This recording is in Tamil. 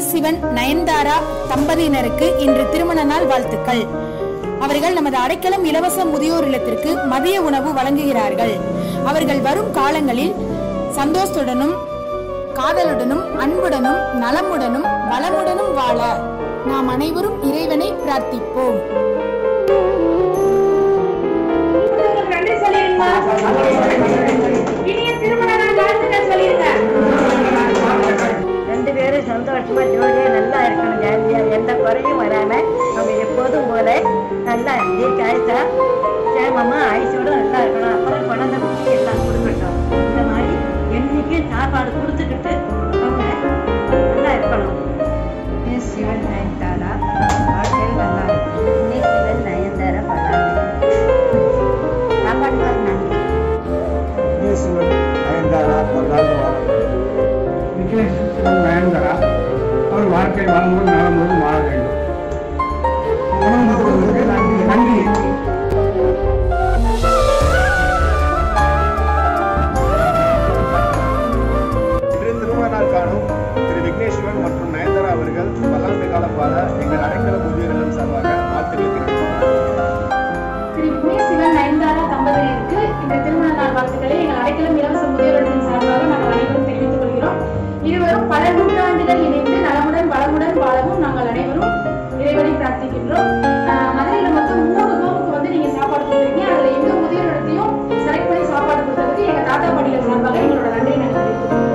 சிவன் நயன்தாரா தம்பதியினருக்கு இன்று திருமண நாள் வாழ்த்துக்கள் அவர்கள் நமது அடைக்கலம் இலவச முதியோர் இல்லத்திற்கு மதிய உணவு வழங்குகிறார்கள் அவர்கள் வரும் காலங்களில் சந்தோஷத்துடனும் காதலுடனும் அன்புடனும் நலமுடனும் வளமுடனும் வாழ நாம் அனைவரும் இறைவனை பிரார்த்திப்போம் நன்றி சொல்லிருங்க இனிய திருமண நாள் வாழ்த்துக்கள் சொல்லிருங்க ரெண்டு பேரும் சந்தோஷமா ஜோடியா நல்லா இருக்கணும் ஜாலியா எந்த குறையும் வராம நம்ம எப்போதும் போல நல்லா தீர்க்க ஆயுசா சேமமா ஆயுசோட நல்லா இருக்கணும் அப்புறம் குழந்தை குட்டி எல்லாம் கொடுக்கட்டும் இந்த மாதிரி என்னைக்கும் சாப்பாடு கொடுத்துக்கிட்டு அவங்க நல்லா இருக்கணும் சிவன் நயன்தாரா வாழ்க்கையில் நல்லா இருக்கும் சிவன் நயன்தாரா பல்லாண்டு சாப்பாடு நன்றி விக்னேஸ்வரன் நயன்தாரா பல்லாண்டு வாரம் விக்னேஸ்வரன் நயன்தாரா அவர் வாழ்க்கை வளமுடன் நலமுடன் வாழ வேண்டும் உணவு கொடுத்ததற்கு நன்றி நன்றி இன்று திருமண நாள் காணும் திரு விக்னேஸ்வரன் மற்றும் நயன்தாரா அவர்கள் பல்லாண்டு காலம் வாழ எங்கள் அடைக்கல முதியோர்கள் சார்பாக வாழ்த்துக்கள் தெரிவித்துள்ளோம் திரு விக்னேஷ் சிவன் நயன்தாரா தம்பதியினருக்கு இந்த திருமண நாள் வாழ்த்துக்களை எங்கள் அடைக்கலம் இலவச முதியோர்கள் சார்பாக நாங்கள் அனைவரும் தெரிவித்துக் கொள்கிறோம் இருவரும் பல நூற்றாண்டுகள் இணைந்து நலமுடன் வளமுடன் வாழவும் நாங்கள் அனைவரும் இறைவனை பிரார்த்திக்கின்றோம் ஆஹ் மதுரையில மொத்தம் மூணு ஹோமுக்கு வந்து நீங்க சாப்பாடு கொடுத்துருக்கீங்க அதுல எங்க முதியோர் இடத்தையும் செலக்ட் பண்ணி சாப்பாடு கொடுத்ததுக்கு எங்க தாத்தா பாட்டிகள் சார்பாக எங்களோட நன்றி நாங்கள் தெரிவித்துக் கொள்கிறோம்